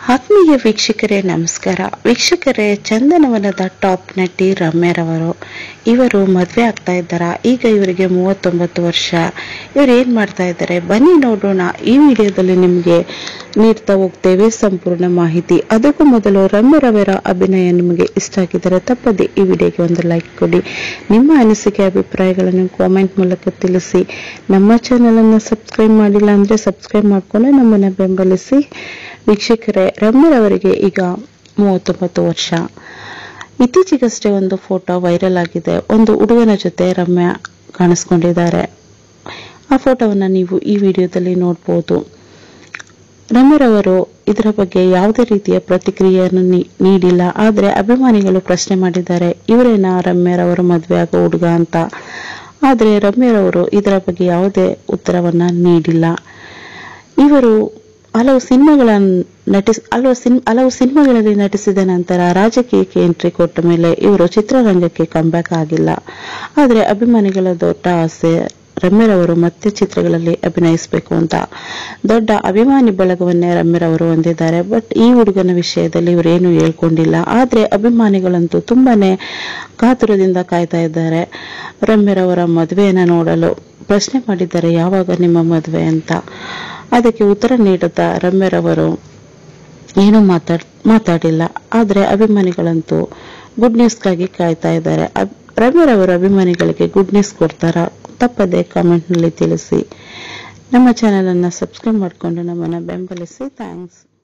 ಆತ್ಮೀಯ ವೀಕ್ಷಕರೇ ನಮಸ್ಕಾರ ವೀಕ್ಷಕರೇ ಚಂದನವನದ ಟಾಪ್ ನಟಿ ರಮ್ಯರವರು ಇವರು ಮದುವೆ ಆಗ್ತಾ ಇದ್ದಾರ ಈಗ ಇವರಿಗೆ ಮೂವತ್ತೊಂಬತ್ತು ವರ್ಷ ಇವರು ಏನ್ ಮಾಡ್ತಾ ಇದ್ದಾರೆ ಬನ್ನಿ ನೋಡೋಣ ಈ ವಿಡಿಯೋದಲ್ಲಿ ನಿಮಗೆ ನೀಡ್ತಾ ಹೋಗ್ತೇವೆ ಸಂಪೂರ್ಣ ಮಾಹಿತಿ ಅದಕ್ಕೂ ಮೊದಲು ರಮ್ಯರವರ ಅಭಿನಯ ನಿಮಗೆ ಇಷ್ಟ ಆಗಿದ್ದರೆ ತಪ್ಪದೆ ಈ ವಿಡಿಯೋಗೆ ಒಂದು ಲೈಕ್ ಕೊಡಿ ನಿಮ್ಮ ಅನಿಸಿಕೆ ಅಭಿಪ್ರಾಯಗಳನ್ನು ಕಾಮೆಂಟ್ ಮೂಲಕ ತಿಳಿಸಿ ನಮ್ಮ ಚಾನೆಲ್ ಅನ್ನು ಸಬ್ಸ್ಕ್ರೈಬ್ ಮಾಡಿಲ್ಲ ಅಂದ್ರೆ ಸಬ್ಸ್ಕ್ರೈಬ್ ಮಾಡ್ಕೊಂಡು ನಮ್ಮನ್ನ ಬೆಂಬಲಿಸಿ ವೀಕ್ಷಕರೇ ರಮ್ಯರವರಿಗೆ ಈಗ ಮೂವತ್ತೊಂಬತ್ತು ವರ್ಷ ಇತ್ತೀಚೆಗಷ್ಟೇ ಒಂದು ಫೋಟೋ ವೈರಲ್ ಆಗಿದೆ ಒಂದು ಹುಡುಗನ ಜೊತೆ ರಮ್ಯಾ ಕಾಣಿಸ್ಕೊಂಡಿದ್ದಾರೆ ಆ ಫೋಟೋವನ್ನ ನೀವು ಈ ವಿಡಿಯೋದಲ್ಲಿ ನೋಡ್ಬೋದು ರಮ್ಯರವರು ಇದರ ಬಗ್ಗೆ ಯಾವುದೇ ರೀತಿಯ ಪ್ರತಿಕ್ರಿಯೆಯನ್ನು ನೀ- ನೀಡಿಲ್ಲ ಆದರೆ ಅಭಿಮಾನಿಗಳು ಪ್ರಶ್ನೆ ಮಾಡಿದ್ದಾರೆ ಇವರೇನ ರಮ್ಯರವರು ಮದುವೆ ಆಗೋ ಹುಡುಗ ಅಂತ ಆದರೆ ರಮ್ಯರವರು ಇದರ ಬಗ್ಗೆ ಯಾವುದೇ ಉತ್ತರವನ್ನ ನೀಡಿಲ್ಲ ಇವರು ಹಲವು ಸಿನಿಮಾಗಳನ್ನು ನಟಿಸ್ ಹಲವು ಸಿನ್ ಹಲವು ಸಿನಿಮಾಗಳಲ್ಲಿ ನಟಿಸಿದ ನಂತರ ರಾಜಕೀಯಕ್ಕೆ ಎಂಟ್ರಿ ಕೊಟ್ಟ ಮೇಲೆ ಇವರು ಚಿತ್ರರಂಗಕ್ಕೆ ಕಂಬ್ಯಾಕ್ ಆಗಿಲ್ಲ ಆದರೆ ಅಭಿಮಾನಿಗಳ ದೊಡ್ಡ ಆಸೆ ರಮ್ಯರವರು ಮತ್ತೆ ಚಿತ್ರಗಳಲ್ಲಿ ಅಭಿನಯಿಸಬೇಕು ಅಂತ ದೊಡ್ಡ ಅಭಿಮಾನಿ ಬಳಗವನ್ನೇ ರಮ್ಯರವರು ಹೊಂದಿದ್ದಾರೆ ಬಟ್ ಈ ಹುಡುಗನ ವಿಷಯದಲ್ಲಿ ಇವರೇನು ಹೇಳ್ಕೊಂಡಿಲ್ಲ ಆದ್ರೆ ಅಭಿಮಾನಿಗಳಂತೂ ತುಂಬಾನೇ ಕಾತುರದಿಂದ ಕಾಯ್ತಾ ಇದ್ದಾರೆ ರಮ್ಯರವರ ಮದುವೆಯನ್ನ ನೋಡಲು ಪ್ರಶ್ನೆ ಮಾಡಿದ್ದಾರೆ ಯಾವಾಗ ನಿಮ್ಮ ಮದುವೆ ಅಂತ ಅದಕ್ಕೆ ಉತ್ತರ ನೀಡದ ರಮ್ಯರವರು ಏನೂ ಮಾತಾಡ್ ಮಾತಾಡಿಲ್ಲ ಆದ್ರೆ ಅಭಿಮಾನಿಗಳಂತೂ ಗುಡ್ ನ್ಯೂಸ್ಗಾಗಿ ಕಾಯ್ತಾ ಇದ್ದಾರೆ ಅಬ್- ರಮ್ಯರವರು ಅಭಿಮಾನಿಗಳಿಗೆ ಗುಡ್ ನ್ಯೂಸ್ ಕೊಡ್ತಾರಾ ತಪ್ಪದೆ ಕಾಮೆಂಟ್ನಲ್ಲಿ ತಿಳಿಸಿ ನಮ್ಮ ಚಾನೆಲ್ ಅನ್ನ ಸಬ್ಸ್ಕ್ರೈಬ್ ಮಾಡಿಕೊಂಡು ನಮ್ಮನ್ನ ಬೆಂಬಲಿಸಿ ಥ್ಯಾಂಕ್ಸ್